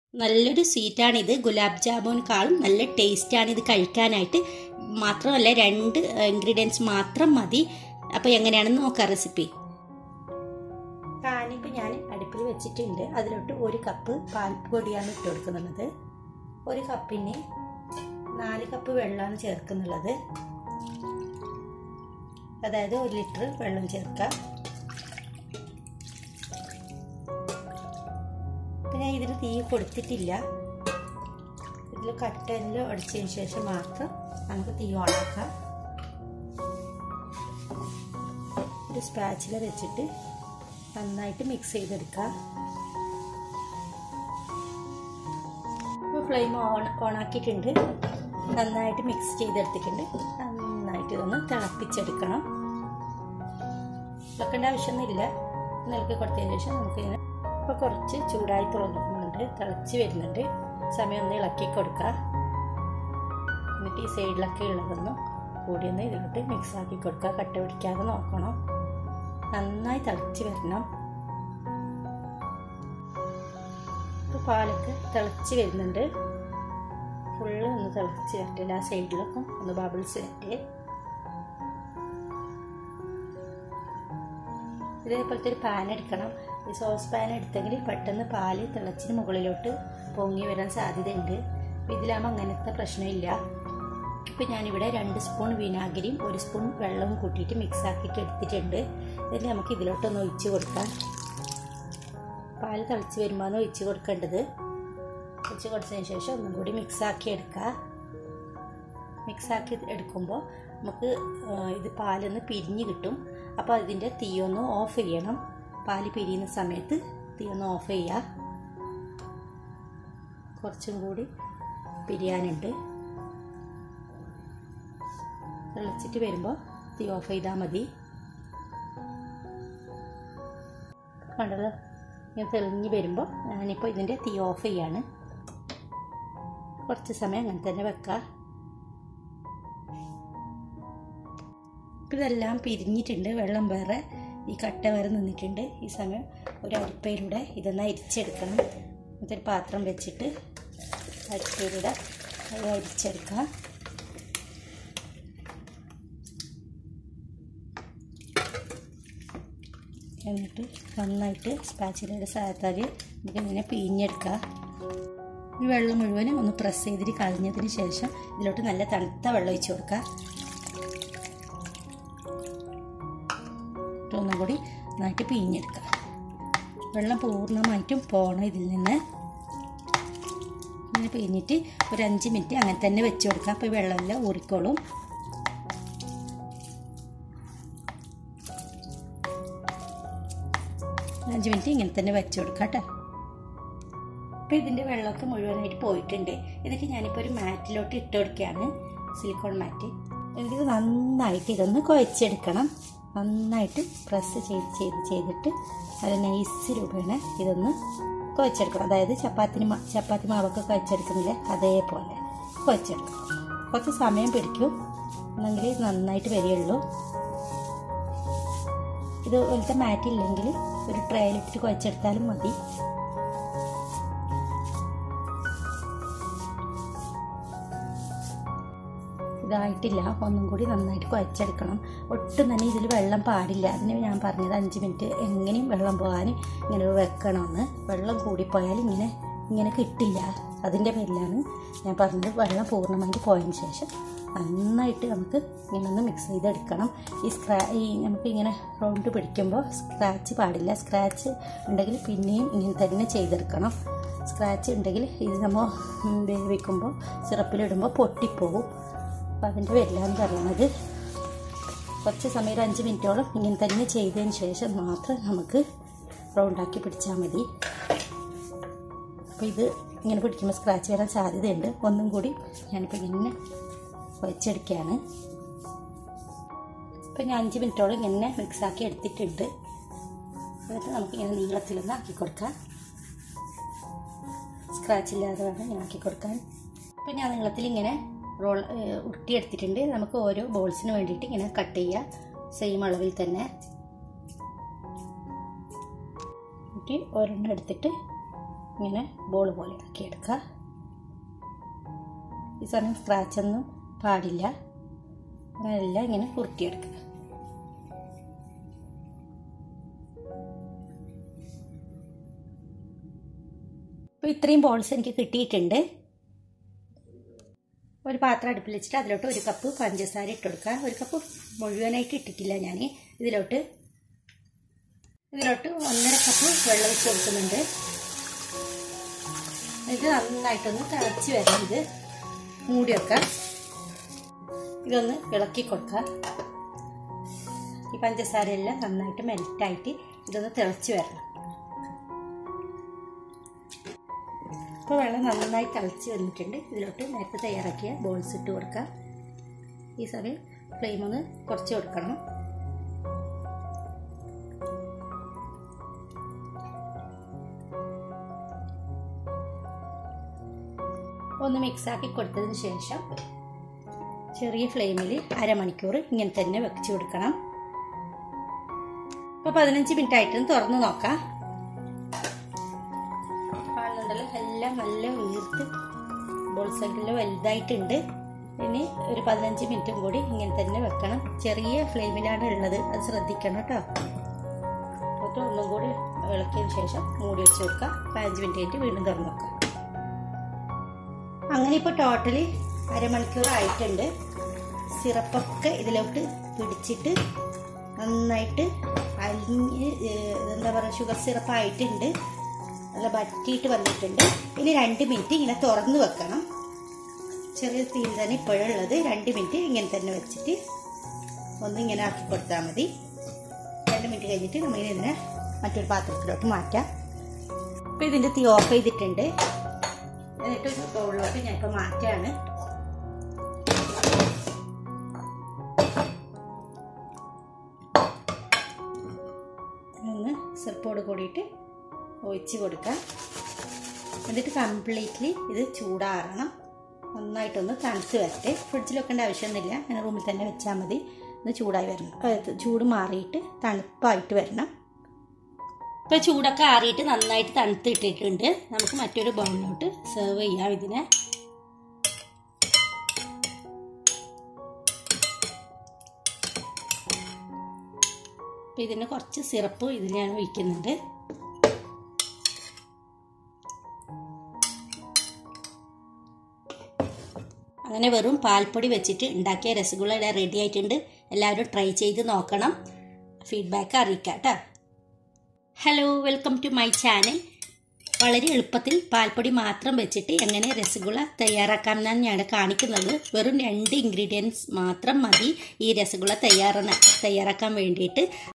നല്ലൊരു സ്വീറ്റാണിത് ഗുലാബ് ജാമുനേക്കാളും നല്ല ടേസ്റ്റാണ് ഇത് കഴിക്കാനായിട്ട് മാത്രമല്ല രണ്ട് ഇൻഗ്രീഡിയൻസ് മാത്രം മതി അപ്പോൾ എങ്ങനെയാണെന്ന് നോക്കാം റെസിപ്പി പാനിപ്പോൾ ഞാൻ അടുപ്പിൽ വെച്ചിട്ടുണ്ട് അതിലോട്ട് ഒരു കപ്പ് പാൽപ്പൊടിയാണ് ഇട്ട് കൊടുക്കുന്നുള്ളത് ഒരു കപ്പിന് നാല് കപ്പ് വെള്ളമാണ് ചേർക്കുന്നുള്ളത് അതായത് ഒരു ലിറ്റർ വെള്ളം ചേർക്കാം ഇപ്പം ഞാൻ ഇതിന് തീ കൊടുത്തിട്ടില്ല ഇതിൽ കട്ടെല്ലാം അടിച്ചതിന് ശേഷം മാത്രം നമുക്ക് തീ ഓണാക്കാം ഒരു സ്പാച്ചില വെച്ചിട്ട് നന്നായിട്ട് മിക്സ് ചെയ്തെടുക്കാം ഇപ്പോൾ ഫ്ലെയിം ഓൺ ഓണാക്കിയിട്ടുണ്ട് നന്നായിട്ട് മിക്സ് ചെയ്തെടുത്തിട്ടുണ്ട് നന്നായിട്ട് ഇതൊന്ന് തിളപ്പിച്ചെടുക്കണം വെക്കേണ്ട ആവശ്യമൊന്നുമില്ല നിലക്ക് കൊടുത്തതിന് ശേഷം നമുക്കിങ്ങനെ ഇപ്പോൾ കുറച്ച് ചൂടായി തുടങ്ങുന്നുണ്ട് തിളച്ച് വരുന്നുണ്ട് സമയം ഒന്ന് ഇളക്കി കൊടുക്കുക എന്നിട്ട് ഈ സൈഡിലൊക്കെ ഉള്ളതൊന്നും കൂടി ഒന്ന് ഇതിലോട്ട് മിക്സ് ആക്കി കൊടുക്കുക കട്ട പിടിക്കാതെ നോക്കണം നന്നായി തിളച്ച് വരണം ഇപ്പോൾ പാലൊക്കെ തിളച്ച് വരുന്നുണ്ട് ഫുള്ള് ഒന്ന് തിളച്ച് വരട്ടില്ല ആ സൈഡിലൊക്കെ ഒന്ന് ബബിൾസ് വരട്ടെ ഇതേപോലത്തെ ഒരു പാൻ എടുക്കണം ഈ സോസ് പാൻ എടുത്തെങ്കിൽ പെട്ടെന്ന് പാല് തിളച്ചിന് മുകളിലോട്ട് പൊങ്ങി വരാൻ സാധ്യതയുണ്ട് അപ്പോൾ ഇതിലാകുമ്പോൾ അങ്ങനത്തെ പ്രശ്നമില്ല ഇപ്പം ഞാനിവിടെ രണ്ട് സ്പൂൺ വിനാഗിരിയും ഒരു സ്പൂൺ വെള്ളവും കൂട്ടിയിട്ട് മിക്സ് ആക്കിയിട്ട് എടുത്തിട്ടുണ്ട് ഇതിൽ നമുക്ക് ഇതിലോട്ടൊന്ന് ഒഴിച്ച് കൊടുക്കാം പാൽ തിളച്ച് വരുമ്പോൾ ഒഴിച്ച് കൊടുക്കേണ്ടത് ഒഴിച്ച് കൊടുത്തതിന് ശേഷം ഒന്നും കൂടി മിക്സ് ആക്കി എടുക്കുക മിക്സ് ആക്കി എടുക്കുമ്പോൾ നമുക്ക് ഇത് പാലൊന്ന് പിരിഞ്ഞ് കിട്ടും അപ്പോൾ അതിൻ്റെ തീയൊന്ന് ഓഫ് ചെയ്യണം പാല് പിരിയുന്ന സമയത്ത് തീയൊന്ന് ഓഫ് ചെയ്യുക കുറച്ചും കൂടി പിരിയാനുണ്ട് തിളച്ചിട്ട് വരുമ്പോൾ തീ ഓഫ് ചെയ്താൽ മതി കണ്ടല്ലോ ഇങ്ങനെ തെളിഞ്ഞ് വരുമ്പോൾ ഞാനിപ്പോൾ ഇതിൻ്റെ തീ ഓഫ് ചെയ്യാണ് കുറച്ച് സമയം അങ്ങനെ തന്നെ വെക്കാം ഇതെല്ലാം പിരിഞ്ഞിട്ടുണ്ട് വെള്ളം വേറെ ഈ കട്ട വേറെ നിന്നിട്ടുണ്ട് ഈ സമയം ഒരു അരിപ്പയിലൂടെ ഇതൊന്ന് അരിച്ചെടുക്കണം എന്നിട്ടൊരു പാത്രം വെച്ചിട്ട് അരിപ്പയിലൂടെ അത് അരിച്ചെടുക്കാം എന്നിട്ട് നന്നായിട്ട് സ്പാച്ചിലയുടെ സഹായത്താൽ നമുക്കിങ്ങനെ പിഴിഞ്ഞെടുക്കാം ഈ വെള്ളം മുഴുവനും ഒന്ന് പ്രസ് ചെയ്തിട്ട് കളഞ്ഞതിന് ശേഷം ഇതിലോട്ട് നല്ല തണുത്ത വെള്ളം ഒഴിച്ച് കൊടുക്കുക ഒന്നും കൂടി നന്നായിട്ട് പിഴിഞ്ഞെടുക്കുക വെള്ളം പൂർണ്ണമായിട്ടും പോകണം ഇതിൽ നിന്ന് ഇങ്ങനെ പിഴിഞ്ഞിട്ട് ഒരു അഞ്ച് മിനിറ്റ് അങ്ങനെ തന്നെ വെച്ച് കൊടുക്കുക അപ്പോൾ വെള്ളമെല്ലാം ഊറിക്കോളും അഞ്ച് മിനിറ്റ് ഇങ്ങനെ തന്നെ വെച്ച് കൊടുക്കാം കേട്ടോ അപ്പോൾ ഇതിൻ്റെ വെള്ളമൊക്കെ മുഴുവനായിട്ട് പോയിട്ടുണ്ട് ഇതൊക്കെ ഞാനിപ്പോൾ ഒരു മാറ്റിലോട്ട് ഇട്ട് കൊടുക്കുകയാണ് സിലിക്കോൺ മാറ്റ് എന്നിട്ട് നന്നായിട്ട് ഇതൊന്ന് കുഴച്ചെടുക്കണം നന്നായിട്ട് പ്രസ് ചെയ്ത് ചെയ്ത് ചെയ്തിട്ട് നല്ല നൈസ് രൂപേണ ഇതൊന്ന് കുഴച്ചെടുക്കണം അതായത് ചപ്പാത്തിന് ചപ്പാത്തി മാവൊക്കെ കുഴച്ചെടുക്കുന്നില്ലേ അതേപോലെ കുഴച്ചെടുക്കണം കുറച്ച് സമയം പിടിക്കും എന്നെങ്കിൽ നന്നായിട്ട് വരികയുള്ളൂ ഇത് പോലത്തെ മാറ്റ് ഇല്ലെങ്കിൽ ഒരു ട്രേയിലിട്ടിട്ട് കുഴച്ചെടുത്താലും മതി ഇതായിട്ടില്ല ഒന്നും കൂടി നന്നായിട്ട് കുഴച്ചെടുക്കണം ഒട്ടും തന്നെ ഇതിൽ വെള്ളം പാടില്ല അതിന് ഞാൻ പറഞ്ഞത് അഞ്ച് മിനിറ്റ് എങ്ങനെയും വെള്ളം പോകാൻ ഇങ്ങനെ വെക്കണമെന്ന് വെള്ളം കൂടിപ്പോയാൽ ഇങ്ങനെ ഇങ്ങനെ കിട്ടില്ല അതിൻ്റെ പേരിലാണ് ഞാൻ പറഞ്ഞത് വെള്ളം പൂർണ്ണമായിട്ട് പോയതിന് ശേഷം നന്നായിട്ട് നമുക്ക് ഇങ്ങനെ ഒന്ന് മിക്സ് ചെയ്തെടുക്കണം ഈ സ്ക്രാ ഈ നമുക്ക് ഇങ്ങനെ റൗണ്ട് പിടിക്കുമ്പോൾ സ്ക്രാച്ച് പാടില്ല സ്ക്രാച്ച് ഉണ്ടെങ്കിൽ പിന്നെയും ഇങ്ങനെ തന്നെ ചെയ്തെടുക്കണം സ്ക്രാച്ച് ഉണ്ടെങ്കിൽ ഇത് നമ്മൾ വേവിക്കുമ്പോൾ സിറപ്പിലിടുമ്പോൾ പൊട്ടിപ്പോകും അപ്പം അതിൻ്റെ പേരിലാണ് പറയുന്നത് കുറച്ച് സമയം ഒരു അഞ്ച് മിനിറ്റോളം ഇങ്ങനെ തന്നെ ചെയ്തതിന് ശേഷം മാത്രം നമുക്ക് റൗണ്ടാക്കി പിടിച്ചാൽ മതി അപ്പോൾ ഇത് ഇങ്ങനെ പിടിക്കുമ്പോൾ സ്ക്രാച്ച് വരാൻ സാധ്യതയുണ്ട് ഒന്നും കൂടി ഞാനിപ്പോൾ ഇങ്ങനെ വെച്ചെടുക്കുകയാണ് ഇപ്പം ഞാൻ അഞ്ച് മിനിറ്റോളം ഇങ്ങനെ മിക്സാക്കി എടുത്തിട്ടുണ്ട് എന്നിട്ട് നമുക്കിങ്ങനെ നീളത്തിലൊന്ന് ആക്കി കൊടുക്കാം സ്ക്രാച്ച് ഇല്ലാതെ വേണം ഇങ്ങനെ ആക്കി കൊടുക്കാൻ ഇപ്പം ഞാൻ നീളത്തിൽ ഇങ്ങനെ റോൾ ഉരുട്ടിയെടുത്തിട്ടുണ്ട് നമുക്ക് ഓരോ ബോൾസിന് വേണ്ടിയിട്ട് ഇങ്ങനെ കട്ട് ചെയ്യുക സെയിം അളവിൽ തന്നെ എന്നിട്ട് ഒരെണ്ണം എടുത്തിട്ട് ഇങ്ങനെ ബോൾ പോലെ ആക്കിയെടുക്കുക ഈ സമയം സ്ക്രാച്ചൊന്നും പാടില്ല അങ്ങനെയെല്ലാം ഇങ്ങനെ ഉരുട്ടിയെടുക്കുക അപ്പോൾ ഇത്രയും ബോൾസ് എനിക്ക് കിട്ടിയിട്ടുണ്ട് ഒരു പാത്രം അടുപ്പിൽ വെച്ചിട്ട് അതിലോട്ട് ഒരു കപ്പ് പഞ്ചസാര ഇട്ട് കൊടുക്കുക ഒരു കപ്പ് മുഴുവനായിട്ട് ഇട്ടിട്ടില്ല ഞാൻ ഇതിലോട്ട് ഇതിലോട്ട് ഒന്നര കപ്പ് വെള്ളം ഒഴിച്ച് കൊടുക്കുന്നുണ്ട് ഇത് നന്നായിട്ടൊന്ന് തിളച്ച് വരണം ഇത് മൂടി വെക്കാം ഇതൊന്ന് ഇളക്കി കൊടുക്കുക ഈ പഞ്ചസാരയെല്ലാം നന്നായിട്ട് മെൽറ്റായിട്ട് ഇതൊന്ന് തിളച്ച് വരണം ഇപ്പോൾ വെള്ളം നന്നായി തിളച്ച് വന്നിട്ടുണ്ട് ഇതിലോട്ട് നേരത്തെ തയ്യാറാക്കിയ ബോൾസ് ഇട്ട് കൊടുക്കാം ഈ സമയം ഫ്ലെയിം ഒന്ന് കുറച്ച് കൊടുക്കണം ഒന്ന് മിക്സാക്കി കൊടുത്തതിന് ശേഷം ചെറിയ ഫ്ലെയിമിൽ അരമണിക്കൂർ ഇങ്ങനെ തന്നെ വെച്ച് കൊടുക്കണം ഇപ്പോൾ പതിനഞ്ച് മിനിറ്റ് ആയിട്ടും തുറന്ന് നോക്കാം കാണുന്നുണ്ടല്ലോ എല്ലാം നല്ല വീർത്ത് ബോൾസ് എല്ലാം വലുതായിട്ടുണ്ട് ഇനി ഒരു പതിനഞ്ച് മിനിറ്റും കൂടി ഇങ്ങനെ തന്നെ വെക്കണം ചെറിയ ഫ്ലെയിമിലാണ് ഉള്ളത് അത് ശ്രദ്ധിക്കണം കേട്ടോ എന്നിട്ട് ഒന്നും കൂടി ഇളക്കിയതിന് ശേഷം മൂടി വെച്ച് കൊടുക്കാം പതിനഞ്ച് മിനിറ്റ് കഴിഞ്ഞിട്ട് വീണ്ടും തുറന്ന് നോക്കാം അങ്ങനെ ഇപ്പോൾ ടോട്ടലി അരമണിക്കൂർ ആയിട്ടുണ്ട് സിറപ്പൊക്കെ ഇതിലോട്ട് പിടിച്ചിട്ട് നന്നായിട്ട് അലിഞ്ഞ് എന്താ പറയുക ഷുഗർ സിറപ്പ് ആയിട്ടുണ്ട് നല്ല വറ്റിയിട്ട് വന്നിട്ടുണ്ട് ഇനി രണ്ട് മിനിറ്റ് ഇങ്ങനെ തുറന്ന് വെക്കണം ചെറിയ തീയിൽ തന്നെ ഇപ്പോഴുള്ളത് രണ്ട് മിനിറ്റ് ഇങ്ങനെ തന്നെ വെച്ചിട്ട് ഒന്ന് ഇങ്ങനെ ആക്കി കൊടുത്താൽ മതി രണ്ട് മിനിറ്റ് കഴിഞ്ഞിട്ട് നമ്മൾ ഇതിനെ മറ്റൊരു പാത്രത്തിലോട്ട് മാറ്റാം അപ്പോൾ ഇതിൻ്റെ തീ ഓഫ് ചെയ്തിട്ടുണ്ട് എന്നിട്ട് ഒരു ബൗളിലോട്ട് ഞാൻ ഇപ്പോൾ മാറ്റാണ് ഒന്ന് സിറപ്പോട് കൂടിയിട്ട് ഒഴിച്ച് കൊടുക്കാം എന്നിട്ട് കംപ്ലീറ്റ്ലി ഇത് ചൂടാറണം നന്നായിട്ടൊന്ന് തണുത്ത് വരട്ടെ ഫ്രിഡ്ജിൽ വെക്കേണ്ട ആവശ്യമൊന്നുമില്ല അങ്ങനെ റൂമിൽ തന്നെ വെച്ചാൽ മതി ഒന്ന് ചൂടായി വരണം ചൂട് മാറിയിട്ട് തണുപ്പായിട്ട് വരണം ഇപ്പോൾ ചൂടൊക്കെ ആറിയിട്ട് നന്നായിട്ട് തണുത്തിട്ടിട്ടുണ്ട് നമുക്ക് മറ്റൊരു ബൗളിലോട്ട് സെർവ് ചെയ്യാം ഇതിനെ അപ്പോൾ ഇതിന് കുറച്ച് സിറപ്പ് ഇതിൽ ഞാൻ ഒഴിക്കുന്നുണ്ട് അങ്ങനെ വെറും പാൽപ്പൊടി വെച്ചിട്ട് ഉണ്ടാക്കിയ രസഗുള ഇവിടെ റെഡി ആയിട്ടുണ്ട് എല്ലാവരും ട്രൈ ചെയ്ത് നോക്കണം ഫീഡ്ബാക്ക് അറിയിക്കാം കേട്ടോ hello welcome to my channel വളരെ എളുപ്പത്തിൽ പാൽപ്പൊടി മാത്രം വെച്ചിട്ട് എങ്ങനെ രസഗുള തയ്യാറാക്കാമെന്നാണ് ഞാൻ കാണിക്കുന്നത് വെറും രണ്ട് ഇൻഗ്രീഡിയൻസ് മാത്രം മതി ഈ രസഗുള തയ്യാറ തയ്യാറാക്കാൻ വേണ്ടിയിട്ട്